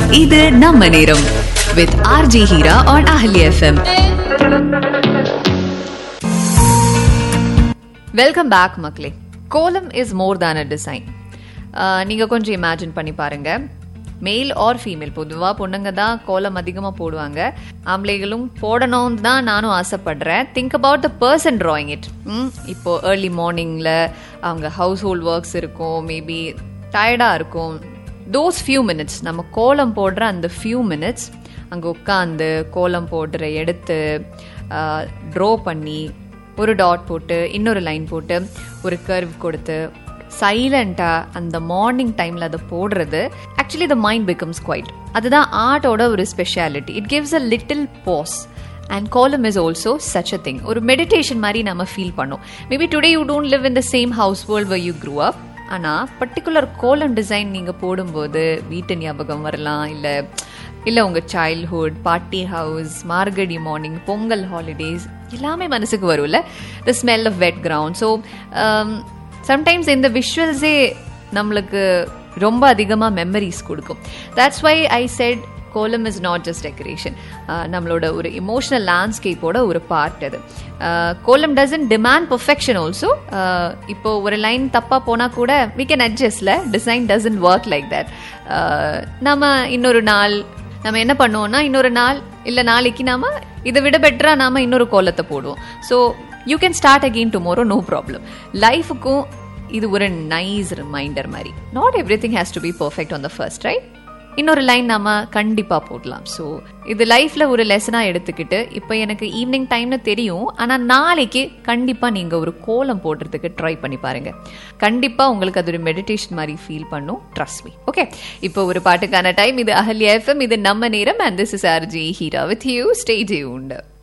இது நம்ம நேரம் வித் ஆர்ஜி ஹீரா on அஹலி எஃப்எம் வெல்கம் பேக் மக்களே kolam is more than a design நீங்க கொஞ்சம் இமேஜின் பண்ணி பாருங்க மேல் ஆர் ஃபீமேல் பொதுவாக பொண்ணுங்க தான் கோலம் அதிகமாக போடுவாங்க ஆம்பளைகளும் போடணும்னு தான் நானும் ஆசைப்படுறேன் think about the person drawing it இப்போ ஏர்லி மார்னிங்கில் அவங்க ஹவுஸ் ஹோல்ட் ஒர்க்ஸ் இருக்கும் மேபி டயர்டாக இருக்கும் தோஸ் ஃபியூ மினிட்ஸ் நம்ம கோலம் போடுற அந்த ஃபியூ மினிட்ஸ் அங்கே உட்காந்து கோலம் போடுற எடுத்து ட்ரா பண்ணி ஒரு டாட் போட்டு இன்னொரு லைன் போட்டு ஒரு கர்வ் கொடுத்து சைலண்டாக அந்த மார்னிங் டைமில் அதை போடுறது actually the mind becomes quiet அதுதான் ஆர்ட்டோட ஒரு speciality it gives a little pause and kolam is also such a thing ஒரு மெடிடேஷன் மாதிரி நம்ம ஃபீல் பண்ணோம் maybe today you don't live in the same house world where you grew up ஆனால் particular கோலம் design நீங்கள் போடும்போது வீட்டு ஞாபகம் வரலாம் இல்லை இல்லை உங்கள் childhood party house Margazhi morning Pongal holidays எல்லாமே மனசுக்கு வரும்ல the smell of wet ground so sometimes இந்த விஷுவல்ஸே நம்மளுக்கு ரொம்ப அதிகமாக மெமரிஸ் கொடுக்கும் that's why I said kolam is not just decoration நம்மளோட ஒரு இமோஷனல் லேண்ட்ஸ்கேப்போட ஒரு பார்ட் அது கோலம் டசன் டிமாண்ட் பர்ஃபெக்ஷன் ஆல்சோ இப்போ ஒரு லைன் தப்பாக போனால் கூட வி கேன் அட்ஜஸ்ட்ல design doesn't work like that நம்ம இன்னொரு நாள் நம்ம என்ன பண்ணுவோம்னா இன்னொரு நாள் இல்லை நாளைக்கு நாம இதை விட பெட்டரா நாம இன்னொரு கோலத்தை போடுவோம் so you can start again tomorrow no problem லைஃபுக்கும் இது ஒரு நைஸ் ரிமைண்டர் மாதிரி not everything has to be perfect on the first right இன்னொரு லைன் நாம கண்டிப்பா போடலாம் ஸோ இது லைஃப்ல ஒரு லெசனா எடுத்துக்கிட்டு இப்போ எனக்கு ஈவினிங் டைம்னு தெரியும் ஆனா நாளைக்கு கண்டிப்பா நீங்க ஒரு கோலம் போடுறதுக்கு ட்ரை பண்ணி பாருங்க கண்டிப்பா உங்களுக்கு அது ஒரு மெடிடேஷன் மாதிரி ஃபீல் பண்ணும் ட்ரஸ்ட் மீ ஓகே இப்போ ஒரு பாட்டுக்கான டைம் இது அஹல்யா எஃப்எம் இது நம்ம நேரம் and this is RJ Heera with you stay உண்டு